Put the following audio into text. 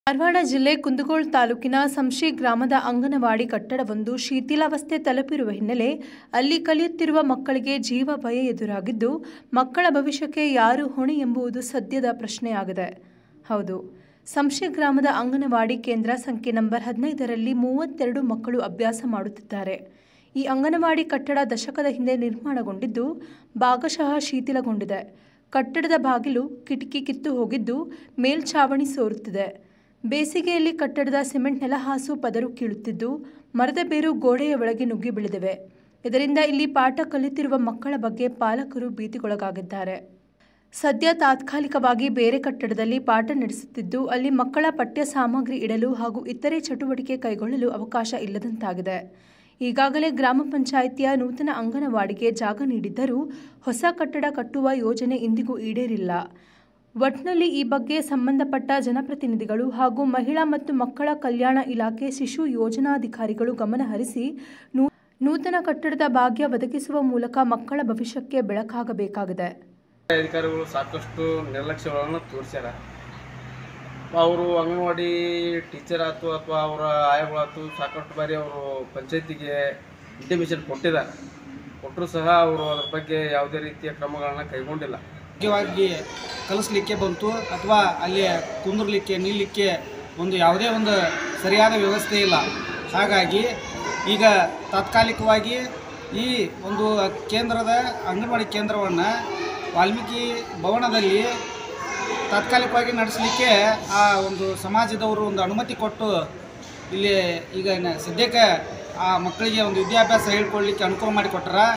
ಧಾರವಾಡ ಜಿಲ್ಲೆ ಕುಂದಗೋಳ ತಾಲೂಕಿನ ಸಂಶಿ ಗ್ರಾಮದ ಅಂಗನವಾಡಿ ಕಟ್ಟಡವೊಂದು ಶಿಥಿಲಾವಸ್ಥೆ ತಲುಪಿರುವ ಹಿನ್ನೆಲೆ ಅಲ್ಲಿ ಕಲಿಯುತ್ತಿರುವ ಮಕ್ಕಳಿಗೆ ಜೀವ ಭಯ ಎದುರಾಗಿದ್ದು ಮಕ್ಕಳ ಭವಿಷ್ಯಕ್ಕೆ ಯಾರು ಹೊಣೆ ಎಂಬುದು ಸದ್ಯದ ಪ್ರಶ್ನೆಯಾಗಿದೆ ಹೌದು ಸಂಶಿ ಗ್ರಾಮದ ಅಂಗನವಾಡಿ ಕೇಂದ್ರ ಸಂಖ್ಯೆ ನಂಬರ್ ಹದಿನೈದರಲ್ಲಿ ಮೂವತ್ತೆರಡು ಮಕ್ಕಳು ಅಭ್ಯಾಸ ಮಾಡುತ್ತಿದ್ದಾರೆ ಈ ಅಂಗನವಾಡಿ ಕಟ್ಟಡ ದಶಕದ ಹಿಂದೆ ನಿರ್ಮಾಣಗೊಂಡಿದ್ದು ಭಾಗಶಃ ಶಿಥಿಲಗೊಂಡಿದೆ ಕಟ್ಟಡದ ಬಾಗಿಲು ಕಿಟಕಿ ಕಿತ್ತು ಹೋಗಿದ್ದು ಮೇಲ್ಛಾವಣಿ ಸೋರುತ್ತಿದೆ ಬೇಸಿಗೆಯಲ್ಲಿ ಕಟ್ಟಡದ ಸಿಮೆಂಟ್ ನೆಲಹಾಸು ಪದರು ಕೀಳುತ್ತಿದ್ದು ಮರದ ಬೇರು ಗೋಡೆಯ ಒಳಗೆ ನುಗ್ಗಿ ಬೆಳೆದಿವೆ ಇದರಿಂದ ಇಲ್ಲಿ ಪಾಠ ಕಲಿತಿರುವ ಮಕ್ಕಳ ಬಗ್ಗೆ ಪಾಲಕರು ಭೀತಿಗೊಳಗಾಗಿದ್ದಾರೆ ಸದ್ಯ ತಾತ್ಕಾಲಿಕವಾಗಿ ಬೇರೆ ಕಟ್ಟಡದಲ್ಲಿ ಪಾಠ ನಡೆಸುತ್ತಿದ್ದು ಅಲ್ಲಿ ಮಕ್ಕಳ ಪಠ್ಯ ಸಾಮಗ್ರಿ ಇಡಲು ಹಾಗೂ ಇತರೆ ಚಟುವಟಿಕೆ ಕೈಗೊಳ್ಳಲು ಅವಕಾಶ ಇಲ್ಲದಂತಾಗಿದೆ ಈಗಾಗಲೇ ಗ್ರಾಮ ಪಂಚಾಯಿತಿಯ ನೂತನ ಅಂಗನವಾಡಿಗೆ ಜಾಗ ನೀಡಿದ್ದರೂ ಹೊಸ ಕಟ್ಟಡ ಕಟ್ಟುವ ಯೋಜನೆ ಇಂದಿಗೂ ಈಡೇರಿಲ್ಲ ಒಟ್ನಲ್ಲಿ ಈ ಬಗ್ಗೆ ಸಂಬಂಧಪಟ್ಟ ಜನಪ್ರತಿನಿಧಿಗಳು ಹಾಗೂ ಮಹಿಳಾ ಮತ್ತು ಮಕ್ಕಳ ಕಲ್ಯಾಣ ಇಲಾಖೆ ಶಿಶು ಯೋಜನಾಧಿಕಾರಿಗಳು ಗಮನ ಹರಿಸಿ ನೂ- ನೂತನ ಕಟ್ಟಡದ ಭಾಗ್ಯ ಒದಗಿಸುವ ಮೂಲಕ ಮಕ್ಕಳ ಭವಿಷ್ಯಕ್ಕೆ ಬೆಳಕಾಗಬೇಕಾಗಿದೆ ಅಧಿಕಾರಿಗಳು ಸಾಕಷ್ಟು ನಿರ್ಲಕ್ಷ್ಯಗಳನ್ನು ತೋರಿಸ್ಯಾರ ಅವರು ಅಂಗನವಾಡಿ ಟೀಚರ್ ಆಯ್ತು ಅಥವಾ ಅವರ ಆಯಗಳಾಯ್ತು ಸಾಕಷ್ಟು ಬಾರಿ ಅವರು ಪಂಚಾಯತಿಗೆ ಇಂಟಿಮೇಷನ್ ಕೊಟ್ಟಿದ್ದಾರೆ ಕೊಟ್ಟರು ಸಹ ಅವರು ಅದ್ರ ಬಗ್ಗೆ ಯಾವುದೇ ರೀತಿಯ ಕ್ರಮಗಳನ್ನು ಕೈಗೊಂಡಿಲ್ಲ ಮುಖ್ಯವಾಗಿ ಕಲಿಸ್ಲಿಕ್ಕೆ ಬಂತು ಅಥವಾ ಅಲ್ಲಿ ಕುಂದಿರ್ಲಿಕ್ಕೆ ನಿಲ್ಲಲಿಕ್ಕೆ ಒಂದು ಯಾವುದೇ ಒಂದು ಸರಿಯಾದ ವ್ಯವಸ್ಥೆ ಇಲ್ಲ ಹಾಗಾಗಿ ಈಗ ತಾತ್ಕಾಲಿಕವಾಗಿ ಈ ಒಂದು ಕೇಂದ್ರದ ಅಂಗನವಾಡಿ ಕೇಂದ್ರವನ್ನು ವಾಲ್ಮೀಕಿ ಭವನದಲ್ಲಿ ತಾತ್ಕಾಲಿಕವಾಗಿ ನಡೆಸಲಿಕ್ಕೆ ಆ ಒಂದು ಸಮಾಜದವರು ಒಂದು ಅನುಮತಿ ಕೊಟ್ಟು ಇಲ್ಲಿ ಈಗ ನ- ಸದ್ಯಕ್ಕೆ ಆ ಮಕ್ಕಳಿಗೆ ಒಂದು ವಿದ್ಯಾಭ್ಯಾಸ ಹೇಳ್ಕೊಡ್ಲಿಕ್ಕೆ ಅನುಕೂಲ ಮಾಡಿಕೊಟ್ಟಾರ